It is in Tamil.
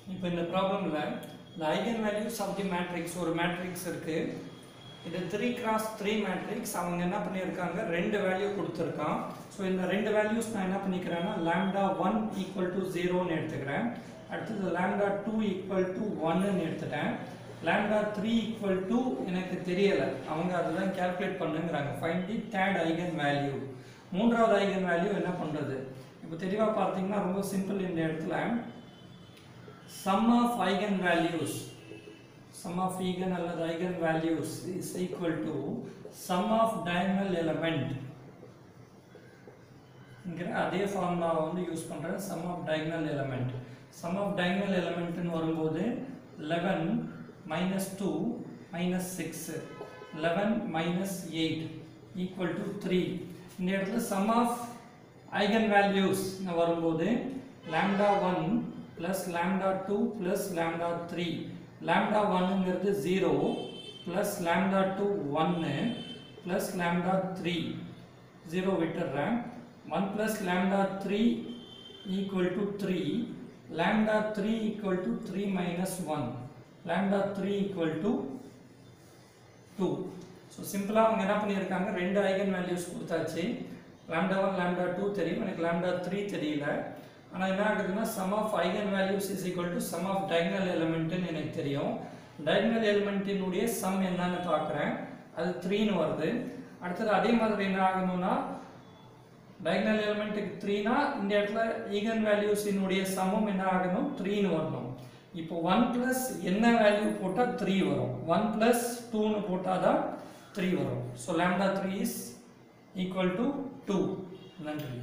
இப்போ இந்த ப்ராப்ளமில் இந்த eigen values of the matrix ஒரு மேட்ரிக்ஸ் இருக்குது இது த்ரீ கிராஸ் த்ரீ மேட்ரிக்ஸ் அவங்க என்ன பண்ணியிருக்காங்க ரெண்டு வேல்யூ கொடுத்துருக்கான் ஸோ இந்த ரெண்டு வேல்யூஸ் நான் என்ன பண்ணிக்கிறேன்னா லேம்டா ஒன் ஈக்குவல் டு ஜீரோன்னு எடுத்துக்கிறேன் அடுத்தது லேம்டா டூ ஈக்குவல் டு ஒன்னு எடுத்துட்டேன் லேம்டா த்ரீ ஈக்குவல் டு எனக்கு தெரியலை அவங்க அதுதான் கேல்குலேட் பண்ணுங்கிறாங்க find the third eigen value மூன்றாவது ஐகன் வேல்யூ என்ன பண்ணுறது இப்போ தெளிவாக பார்த்தீங்கன்னா ரொம்ப சிம்பிள் இந்த இடத்துல sum of eigen values sum of eigen அல்லது eigen values is equal to sum of diagonal element இங்கிற அதே ஃபார்முலாவை வந்து யூஸ் பண்ணுறேன் sum of diagonal element sum of diagonal elementன்னு வரும்போது eleven minus two minus six eleven minus eight equal to three இந்த இடத்துல சம் ஆஃப் ஐகன் வேல்யூஸ் வரும்போது lambda one plus lambda two plus lambda three lambda ஒன்னுங்கிறது ஜீரோ ப்ளஸ் லேம்டா டூ ஒன்று ப்ளஸ் லேம்டா த்ரீ ஜீரோ விட்டுடுறேன் one plus lambda three equal to three lambda three equal to three minus one lambda three equal to two so சிம்பிளாக அவங்க என்ன பண்ணியிருக்காங்க ரெண்டு ஐகன் வேல்யூஸ் கொடுத்தாச்சு லேம்டா ஒன் லேம்டா டூ தெரியும் எனக்கு லேம்டா த்ரீ தெரியல ஆனால் என்ன ஆகுதுன்னா sum of eigen values is equal to sum of diagonal எலிமெண்ட்டுன்னு எனக்கு தெரியும் டயகனல் எலிமெண்ட்டினுடைய சம் என்னன்னு பார்க்குறேன் அது த்ரீன்னு வருது அடுத்தது அதே மாதிரி என்ன ஆகணும்னா டயகனல் எலிமெண்ட்டுக்கு த்ரீனா இந்த இடத்துல ஈகன் வேல்யூஸினுடைய சமம் என்ன ஆகணும் த்ரீன்னு வரணும் இப்போ ஒன் ப்ளஸ் என்ன வேல்யூ போட்டால் த்ரீ வரும் ஒன் ப்ளஸ் டூன்னு போட்டால் தான் த்ரீ வரும் so lambda three is equal to two நன்றி